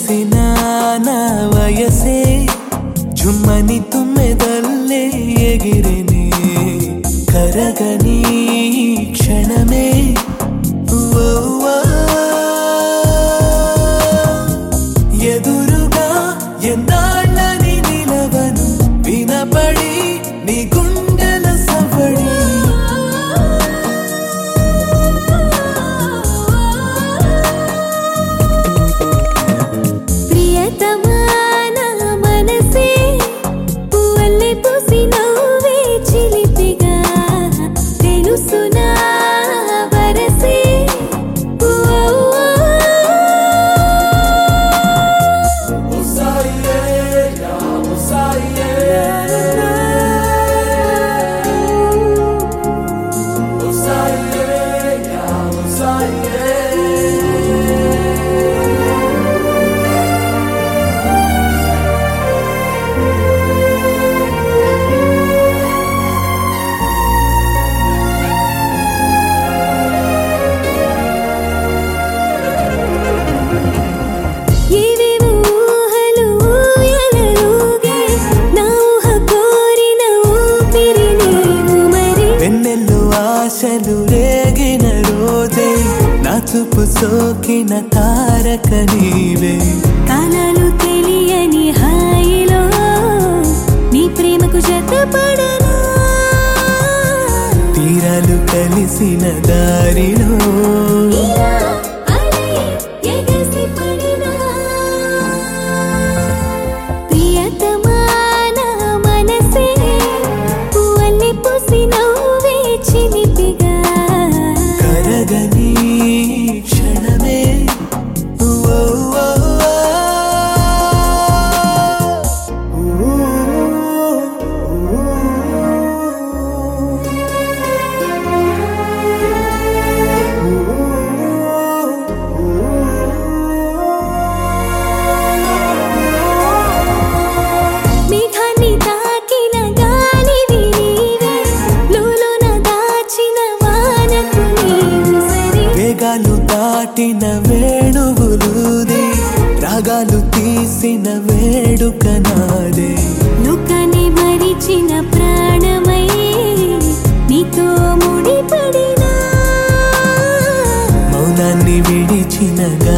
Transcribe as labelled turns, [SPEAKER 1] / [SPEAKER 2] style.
[SPEAKER 1] మురిసిన నా వయసే జుమ్మని తుమ్మెదల్లే ఎగిరినే కరగని క్షణమే ఓ, ఓ. ఎదురుగా ఎన్నాళ్ళని నిలవను వినపడి నీ గుండెల సవడి
[SPEAKER 2] ప్రియతమాన మనసే పువ్వల్లే పూసి నవ్వే చిలిపిగా తెలుసునా వరసే ఏవేవో ఊహలు ఊయలలుగే నా ఊహ కోరిన ఊపిరి నీవు మరి
[SPEAKER 1] వెన్నెల్లు ఆశలు రేగిన రోజే నా చూపు సోకిన తారక నీవే
[SPEAKER 2] కాలాలు తెలియని హాయిలో నీ ప్రేమకు జతపడనా
[SPEAKER 1] తీరాలు కలిసిన దారిలో
[SPEAKER 2] ఇలా అలై ఎగసి పడినా ప్రియతమాన మనసే పువ్వల్లే పూసి నవ్వే చిలిపిగా
[SPEAKER 1] కరగని క్షణమే ఓ, ఓ,
[SPEAKER 2] మేఘాన్ని తాకిన గాలివి నీవే లోలోన దాచిన వానకు నీవు సరి
[SPEAKER 1] వేగాలు దాటిన వేణువులుదే రాగాలు తీసిన వేడుక నాదే
[SPEAKER 2] లోకాన్ని మరిచిన ప్రాణమై నీతో ముడిపడినా
[SPEAKER 1] మౌనాన్ని విడిచిన